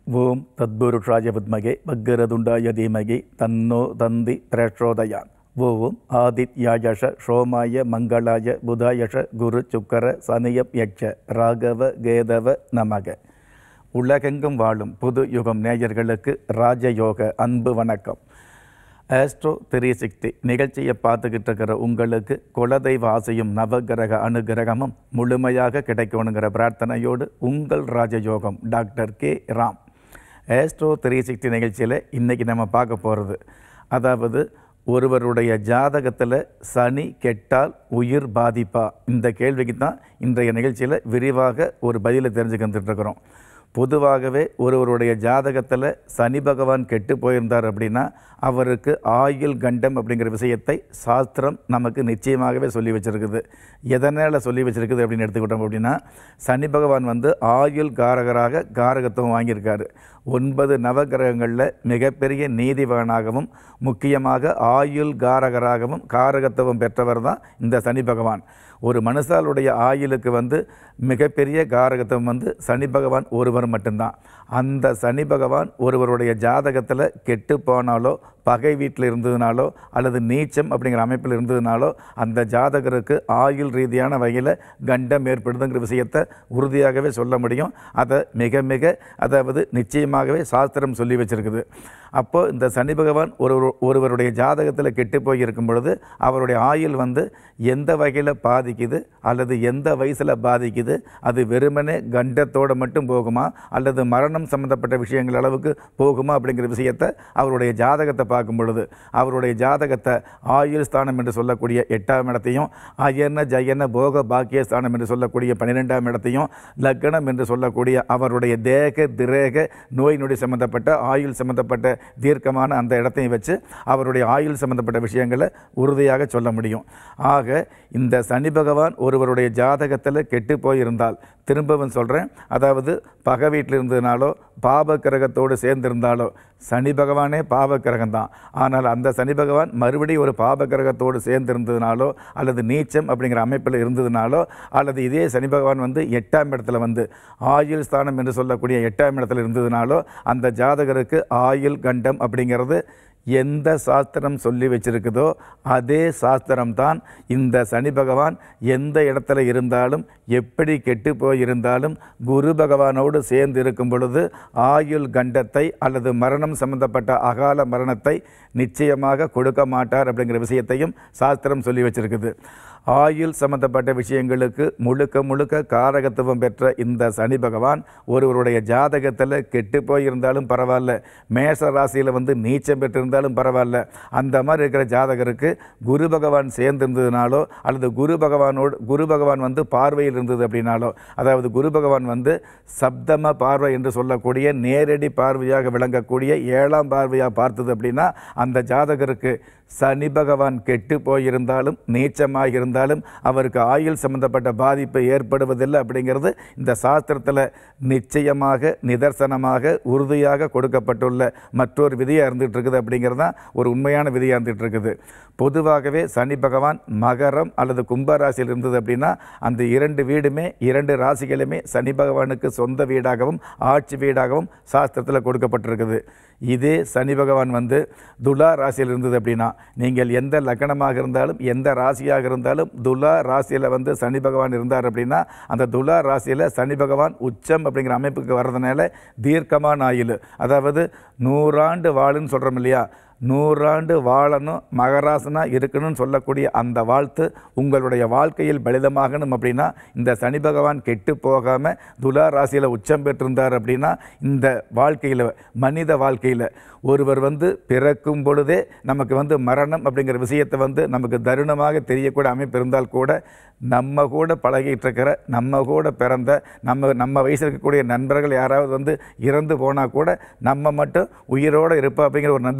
ஓம் தத்புருஷாய வித்மகே வக்கரதுண்டாய தீமகி தன்னோ தந்தி பிரச்சோதயான் ஓம் ஆதித்யாயஷ சோமாய மங்களாய புதாயஷ குரு சுக்கர சனியப் யட்ச ராகவ கேதவ நமக உலகெங்கும் வாழும் புது யுகம் நேயர்களுக்கு ராஜயோக அன்பு வணக்கம் ஆஸ்ட்ரோ த்ரீ சிக்ஸ்டி நிகழ்ச்சியை பார்த்துக்கிட்டு இருக்கிற உங்களுக்கு குலதெய்வ ஆசையும் நவகிரக அனுகிரகமும் முழுமையாக கிடைக்கணுங்கிற பிரார்த்தனையோடு உங்கள் Rajayogam doctor K Ram astro three sixty நிகழ்ச்சியில் இன்றைக்கி நம்ம பார்க்க போகிறது அதாவது ஒருவருடைய ஜாதகத்தில் சனி கெட்டால் உயிர் பாதிப்பா இந்த கேள்விக்கு தான் இன்றைய நிகழ்ச்சியில் விரிவாக ஒரு பதிலை தெரிஞ்சுக்கிட்டு இருக்கிறோம் பொதுவாகவே ஒருவருடைய ஜாதகத்தில் சனி பகவான் கெட்டு போயிருந்தார் அப்படின்னா அவருக்கு ஆயுள் கண்டம் அப்படிங்கிற விஷயத்தை சாஸ்திரம் நமக்கு நிச்சயமாகவே சொல்லி வச்சிருக்குது எதனால் சொல்லி வச்சிருக்குது அப்படின்னு எடுத்துக்கிட்டோம் அப்படின்னா சனி பகவான் வந்து ஆயுள் காரகராக காரகத்துவம் வாங்கியிருக்காரு ஒன்பது நவகிரகங்களில் மிகப்பெரிய நீதிவானாகவும் முக்கியமாக ஆயுள் காரகராகவும் காரகத்துவம் பெற்றவர் தான் இந்த சனி பகவான் ஒரு மனுஷாலுடைய ஆயுளுக்கு வந்து மிகப்பெரிய காரகத்துவம் வந்து சனி பகவான் ஒருவர் மட்டும்தான் அந்த சனி பகவான் ஒருவருடைய ஜாதகத்தில் கெட்டு போனாலோ பகை வீட்டில் இருந்ததுனாலோ அல்லது நீச்சம் அப்படிங்கிற அமைப்பில் இருந்ததுனாலோ அந்த ஜாதகருக்கு ஆயுள் ரீதியான வகையில் கண்டம் ஏற்படுதுங்கிற விஷயத்தை உறுதியாகவே சொல்ல முடியும் அதை மிக மிக அதாவது நிச்சயமாகவே சாஸ்திரம் சொல்லி வச்சிருக்குது அப்போது இந்த சனி பகவான் ஒரு ஒருவருடைய ஜாதகத்தில் கெட்டு போய் இருக்கும் பொழுது அவருடைய ஆயுள் வந்து எந்த வகையில் பாதிக்குது அல்லது எந்த வயசில் பாதிக்குது அது வெறுமனே கண்டத்தோடு மட்டும் போகுமா அல்லது மரணம் சம்மந்தப்பட்ட விஷயங்கள் அளவுக்கு போகுமா அப்படிங்கிற விஷயத்தை அவருடைய ஜாதகத்தை பார்க்கும் பொழுது அவருடைய ஜாதகத்தை ஆயுள் ஸ்தானம் என்று சொல்லக்கூடிய எட்டாம் இடத்தையும் அயன ஜயன போக பாக்கிய ஸ்தானம் என்று சொல்லக்கூடிய பன்னிரெண்டாம் இடத்தையும் லக்னம் என்று சொல்லக்கூடிய அவருடைய தேக திரேக நோய் நொடி சம்மந்தப்பட்ட ஆயுள் சம்மந்தப்பட்ட தீர்க்கமான அந்த இடத்தையும் வச்சு அவருடைய ஆயுள் சம்மந்தப்பட்ட விஷயங்களை உறுதியாக சொல்ல முடியும் ஆக இந்த சனி பகவான் ஒருவருடைய ஜாதகத்தில் கெட்டு போயிருந்தால் திரும்பவும் சொல்கிறேன் அதாவது பகை வீட்டில் இருந்ததுனாலோ பாப கிரகத்தோடு சேர்ந்திருந்தாலோ சனி பகவானே பாப கிரகம்தான் ஆனால் அந்த சனி பகவான் மறுபடியும் ஒரு பாப கிரகத்தோடு சேர்ந்திருந்ததுனாலோ அல்லது நீச்சம் அப்படிங்கிற அமைப்பில் இருந்ததுனாலோ அல்லது இதே சனி பகவான் வந்து எட்டாம் இடத்துல வந்து ஆயுள் ஸ்தானம் என்று சொல்லக்கூடிய எட்டாம் இடத்துல இருந்ததுனாலோ அந்த ஜாதகருக்கு ஆயுள் கண்டம் அப்படிங்கிறது எந்த சாஸ்திரம் சொல்லி வச்சிருக்குதோ அதே சாஸ்திரம்தான் இந்த சனி பகவான் எந்த இடத்துல இருந்தாலும் எப்படி கெட்டு போயிருந்தாலும் குரு பகவானோடு சேர்ந்து இருக்கும் பொழுது ஆயுள் கண்டத்தை அல்லது மரணம் சம்பந்தப்பட்ட அகால மரணத்தை நிச்சயமாக கொடுக்க மாட்டார் அப்படிங்கிற விஷயத்தையும் சாஸ்திரம் சொல்லி வச்சிருக்குது ஆயுள் சம்பந்தப்பட்ட விஷயங்களுக்கு முழுக்க முழுக்க காரகத்துவம் பெற்ற இந்த சனி பகவான் ஒருவருடைய ஜாதகத்தில் கெட்டு போயிருந்தாலும் பரவாயில்ல மேஷ ராசியில் வந்து நீச்சம் பெற்றிருந்தாலும் பரவாயில்ல அந்த மாதிரி இருக்கிற ஜாதகருக்கு குரு பகவான் சேர்ந்திருந்ததுனாலோ அல்லது குரு பகவானோடு குரு பகவான் வந்து பார்வையில் இருந்தது அப்படின்னாலோ அதாவது குரு பகவான் வந்து சப்தம பார்வை என்று சொல்லக்கூடிய நேரடி பார்வையாக விளங்கக்கூடிய ஏழாம் பார்வையாக பார்த்தது அப்படின்னா அந்த ஜாதகருக்கு சனி பகவான் கெட்டு போயிருந்தாலும் நீச்சமாக இருந்தாலும் அவருக்கு ஆயுள் சம்பந்தப்பட்ட பாதிப்பு ஏற்படுவதில்லை அப்படிங்கிறது இந்த சாஸ்திரத்தில் நிச்சயமாக நிதர்சனமாக உறுதியாக கொடுக்கப்பட்டுள்ள மற்றொரு விதியாக இருந்துகிட்டு இருக்குது அப்படிங்கிறது தான் ஒரு உண்மையான விதியாக இருந்துகிட்டு இருக்குது பொதுவாகவே சனி பகவான் மகரம் அல்லது கும்பராசியில் இருந்தது அப்படின்னா அந்த இரண்டு வீடுமே இரண்டு ராசிகளுமே சனி பகவானுக்கு சொந்த வீடாகவும் ஆட்சி வீடாகவும் சாஸ்திரத்தில் கொடுக்கப்பட்டிருக்குது இதே சனி பகவான் வந்து துலா ராசியில் இருந்தது அப்படின்னா நீங்கள் எந்த லக்கணமாக இருந்தாலும் எந்த ராசியாக இருந்தாலும் துலா ராசியில் வந்து சனி பகவான் இருந்தார் அப்படின்னா அந்த துலா ராசியில் சனி பகவான் உச்சம் அப்படிங்கிற அமைப்புக்கு வர்றதுனால தீர்க்கமான ஆயுள் அதாவது நூறாண்டு வாழுன்னு சொல்கிறோம் இல்லையா நூறாண்டு வாழணும் மகராசனாக இருக்கணும்னு சொல்லக்கூடிய அந்த வாழ்த்து உங்களுடைய வாழ்க்கையில் பலிதமாகணும் அப்படின்னா இந்த சனி பகவான் கெட்டு போகாமல் துலா ராசியில் உச்சம் பெற்றிருந்தார் அப்படின்னா இந்த வாழ்க்கையில் மனித வாழ்க்கையில் ஒருவர் வந்து பிறக்கும் பொழுதே நமக்கு வந்து மரணம் அப்படிங்கிற விஷயத்தை வந்து நமக்கு தருணமாக தெரியக்கூடிய அமைப்பு இருந்தால் கூட நம்ம கூட பழகிட்டு இருக்கிற நம்ம கூட பிறந்த நம்ம நம்ம வயசில் இருக்கக்கூடிய நண்பர்கள் யாராவது வந்து இறந்து போனால் கூட நம்ம மட்டும் உயிரோடு இருப்போம் அப்படிங்கிற ஒரு நம்பிக்கை வருது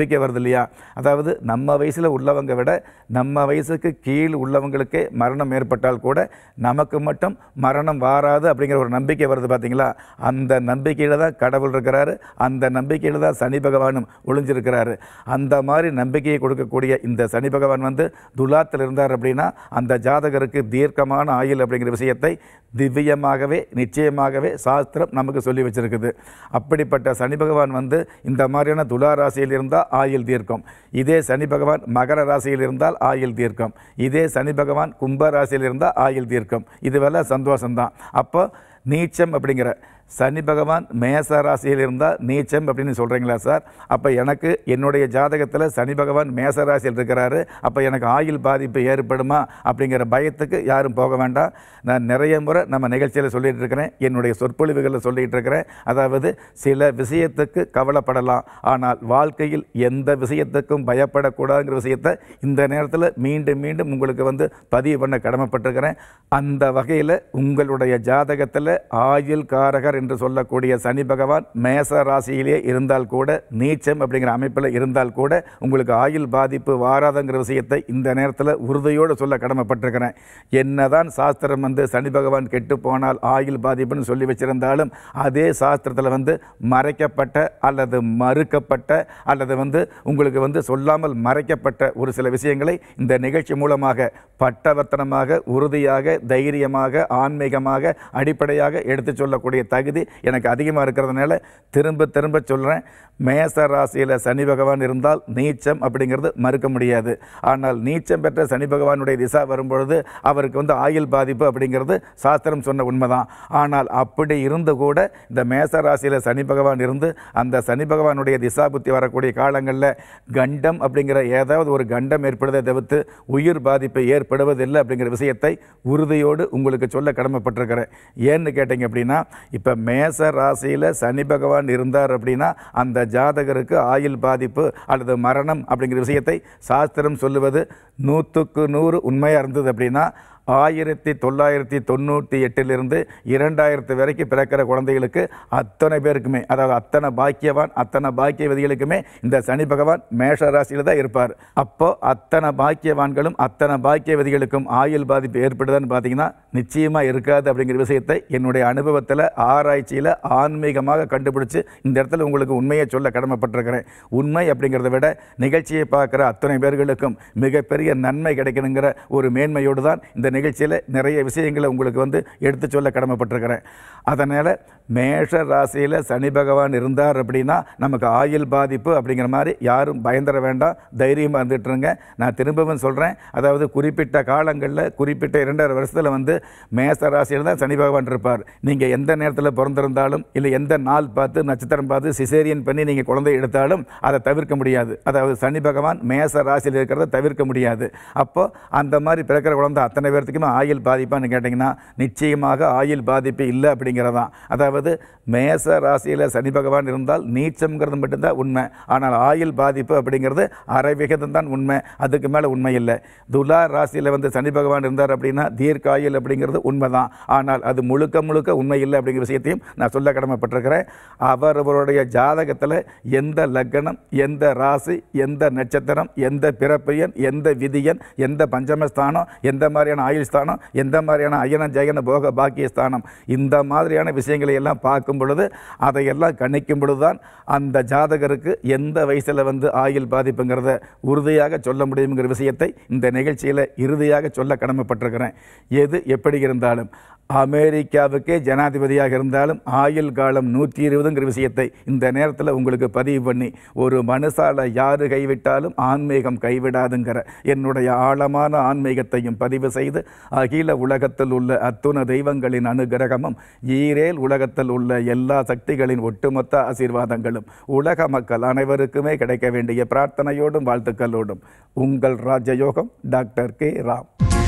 இல்லையா அதாவது நம்ம வயசில் உள்ளவங்க விட நம்ம வயசுக்கு கீழ் உள்ளவங்களுக்கே மரணம் ஏற்பட்டால் கூட நமக்கு மட்டும் மரணம் வாராது அப்படிங்கிற ஒரு நம்பிக்கை வருது பார்த்தீங்களா அந்த நம்பிக்கையில் தான் கடவுள் இருக்கிறாரு அந்த நம்பிக்கையில் தான் சனி பகவானும் ஒளிஞ்சிருக்கிறாரு அந்த மாதிரி நம்பிக்கையை கொடுக்கக்கூடிய இந்த சனி பகவான் வந்து துலாத்தில் இருந்தார் அப்படின்னா அந்த ஜாதகருக்கு தீர்க்கமான ஆயுள் அப்படிங்கிற விஷயத்தை திவ்யமாகவே நிச்சயமாகவே சாஸ்திரம் நமக்கு சொல்லி வச்சிருக்குது அப்படிப்பட்ட சனி பகவான் வந்து இந்த மாதிரியான துலா ராசியில் இருந்தால் ஆயுள் தீர்க்கம் இதே சனி பகவான் மகர ராசியில் இருந்தால் ஆயுள் தீர்க்கம் இதே சனி பகவான் கும்ப ராசியில் இருந்தால் ஆயுள் தீர்க்கம் இதுவெல்லாம் சந்தோஷம்தான் அப்போ நீச்சம் அப்படிங்கிற சனி பகவான் மேச ராசியில் இருந்தால் நீச்சம் அப்படின்னு சொல்கிறீங்களா சார் அப்போ எனக்கு என்னுடைய ஜாதகத்தில் சனி பகவான் மேச ராசியில் இருக்கிறாரு அப்போ எனக்கு ஆயுள் பாதிப்பு ஏற்படுமா அப்படிங்கிற பயத்துக்கு யாரும் போக வேண்டாம் நான் நிறைய முறை நம்ம நிகழ்ச்சியில் சொல்லிட்டு இருக்கிறேன் என்னுடைய சொற்பொழிவுகளில் சொல்லிட்டு இருக்கிறேன் அதாவது சில விஷயத்துக்கு கவலைப்படலாம் ஆனால் வாழ்க்கையில் எந்த விஷயத்துக்கும் பயப்படக்கூடாதுங்கிற விஷயத்தை இந்த நேரத்தில் மீண்டும் மீண்டும் உங்களுக்கு வந்து பதிவு பண்ண கடமைப்பட்டிருக்கிறேன் அந்த வகையில் உங்களுடைய ஜாதகத்தில் ஆயுள் காரகர் என்று சொல்லக்கூடிய சனி பகவான் மேச ராசியிலே இருந்தால் கூட நீச்சம் அப்படிங்கிற அமைப்பில் இருந்தால் கூட உங்களுக்கு ஆயுள் பாதிப்பு வாராதங்கிற விஷயத்தை இந்த நேரத்தில் உறுதியோடு சொல்ல கடமைப்பட்டிருக்கிறேன் என்னதான் சாஸ்திரம் வந்து சனி பகவான் கெட்டு போனால் ஆயுள் பாதிப்புன்னு சொல்லி வச்சிருந்தாலும் அதே சாஸ்திரத்தில் வந்து மறைக்கப்பட்ட அல்லது மறுக்கப்பட்ட அல்லது வந்து உங்களுக்கு வந்து சொல்லாமல் மறைக்கப்பட்ட ஒரு சில விஷயங்களை இந்த நிகழ்ச்சி மூலமாக பட்டவர்த்தனமாக உறுதியாக தைரியமாக ஆன்மீகமாக அடிப்படையாக எடுத்து சொல்லக்கூடிய தகுதி எனக்கு அதிகமாக இருக்கிறதுனால திரும்ப திரும்ப சொல்கிறேன் மேச ராசியில் சனி பகவான் இருந்தால் நீச்சம் அப்படிங்கிறது மறுக்க முடியாது ஆனால் நீச்சம் பெற்ற சனி பகவானுடைய திசா வரும்பொழுது அவருக்கு வந்து ஆயுள் பாதிப்பு அப்படிங்கிறது சாஸ்திரம் சொன்ன உண்மைதான் ஆனால் அப்படி இருந்து கூட இந்த மேச ராசியில் சனி பகவான் இருந்து அந்த சனி பகவானுடைய திசா புத்தி வரக்கூடிய காலங்களில் கண்டம் அப்படிங்கிற ஏதாவது ஒரு கண்டம் ஏற்படுவதை தவிர்த்து உயிர் பாதிப்பு ஏற்படுவதில்லை அப்படிங்கிற விஷயத்தை உறுதியோடு உங்களுக்கு சொல்ல கடமைப்பட்டிருக்கிறேன் ஏன்னு கேட்டிங்க அப்படின்னா இப்போ மேச ராசியில் சனி பகவான் இருந்தார் அப்படின்னா அந்த ஜாதகருக்கு ஆயுள் பாதிப்பு அல்லது மரணம் அப்படிங்கிற விஷயத்தை சாஸ்திரம் சொல்லுவது நூற்றுக்கு நூறு உண்மையாக இருந்தது அப்படின்னா ஆயிரத்தி தொள்ளாயிரத்தி தொண்ணூற்றி எட்டிலிருந்து இரண்டாயிரத்து வரைக்கும் பிறக்கிற குழந்தைகளுக்கு அத்தனை பேருக்குமே அதாவது அத்தனை பாக்கியவான் அத்தனை பாக்கியவதிகளுக்குமே இந்த சனி பகவான் மேஷ ராசியில் தான் இருப்பார் அப்போ அத்தனை பாக்கியவான்களும் அத்தனை பாக்கியவதிகளுக்கும் ஆயுள் பாதிப்பு ஏற்படுதான்னு பார்த்தீங்கன்னா நிச்சயமாக இருக்காது அப்படிங்கிற விஷயத்தை என்னுடைய அனுபவத்தில் ஆராய்ச்சியில் ஆன்மீகமாக கண்டுபிடிச்சு இந்த இடத்துல உங்களுக்கு உண்மையை சொல்ல கடமைப்பட்டிருக்கிறேன் உண்மை அப்படிங்கிறத விட நிகழ்ச்சியை பார்க்குற அத்தனை பேர்களுக்கும் மிகப்பெரிய நன்மை கிடைக்கணுங்கிற ஒரு மேன்மையோடு தான் இந்த நிகழ்ச்சியில் நிறைய விஷயங்களை உங்களுக்கு வந்து எடுத்து சொல்ல கடமைப்பட்டிருக்கிறேன் அதனால் மேஷ ராசியில் சனி பகவான் இருந்தார் அப்படின்னா நமக்கு ஆயுள் பாதிப்பு அப்படிங்கிற மாதிரி யாரும் பயந்துட வேண்டாம் தைரியமாக இருந்துட்டுருங்க நான் திரும்பவும் சொல்கிறேன் அதாவது குறிப்பிட்ட காலங்களில் குறிப்பிட்ட இரண்டரை வருஷத்தில் வந்து மேச ராசியில் தான் சனி பகவான் இருப்பார் நீங்கள் எந்த நேரத்தில் பிறந்திருந்தாலும் இல்லை எந்த நாள் பார்த்து நட்சத்திரம் பார்த்து சிசேரியன் பண்ணி நீங்கள் குழந்தை எடுத்தாலும் அதை தவிர்க்க முடியாது அதாவது சனி பகவான் மேச ராசியில் இருக்கிறத தவிர்க்க முடியாது அப்போ அந்த மாதிரி பிறக்கிற குழந்தை அத்தனை பேர்த்துக்குமே ஆயுள் பாதிப்பான்னு கேட்டிங்கன்னா நிச்சயமாக ஆயுள் பாதிப்பு இல்லை அப்படிங்கிறதான் அதாவது மேச ராசியில் சனி பகவான் இருந்தால் நீச்சம்ங்கிறது மட்டும்தான் உண்மை ஆனால் ஆயுள் பாதிப்பு அப்படிங்கிறது அரை விகிதம் தான் உண்மை அதுக்கு மேலே உண்மை இல்லை துலா ராசியில் வந்து சனி பகவான் இருந்தார் அப்படின்னா தீர்க்காயுள் அப்படிங்கிறது உண்மைதான் ஆனால் அது முழுக்க முழுக்க உண்மை இல்லை அப்படிங்கிற விஷயத்தையும் நான் சொல்ல கடமைப்பட்டிருக்கிறேன் அவரவருடைய ஜாதகத்தில் எந்த லக்னம் எந்த ராசி எந்த நட்சத்திரம் எந்த பிறப்பையன் எந்த விதியன் எந்த பஞ்சமஸ்தானம் எந்த மாதிரியான ஆயுள் ஸ்தானம் எந்த மாதிரியான அயன ஜெயன போக பாக்கிய ஸ்தானம் இந்த மாதிரியான விஷயங்களை எல்லாம் பார்க்கும் பொழுது அதையெல்லாம் கணிக்கும் பொழுது தான் அந்த ஜாதகருக்கு எந்த வயசில் வந்து ஆயுள் பாதிப்புங்கிறத உறுதியாக சொல்ல முடியுங்கிற விஷயத்தை இந்த நிகழ்ச்சியில் இறுதியாக சொல்ல கடமைப்பட்டிருக்கிறேன் எது எப்படி இருந்தாலும் அமெரிக்காவுக்கே ஜனாதிபதியாக இருந்தாலும் ஆயுள் காலம் நூற்றி இருபதுங்கிற விஷயத்தை இந்த நேரத்தில் உங்களுக்கு பதிவு பண்ணி ஒரு மனுஷால யாரு கைவிட்டாலும் ஆன்மீகம் கைவிடாதுங்கிற என்னுடைய ஆழமான ஆன்மீகத்தையும் பதிவு செய்து அகில உலகத்தில் உள்ள அத்துண தெய்வங்களின் அனுகிரகமும் ஈரேல் உலகத்தில் உள்ள எல்லா சக்திகளின் ஒட்டுமொத்த ஆசீர்வாதங்களும் உலக மக்கள் அனைவருக்குமே கிடைக்க வேண்டிய பிரார்த்தனையோடும் வாழ்த்துக்களோடும் உங்கள் ராஜயோகம் டாக்டர் கே ராம்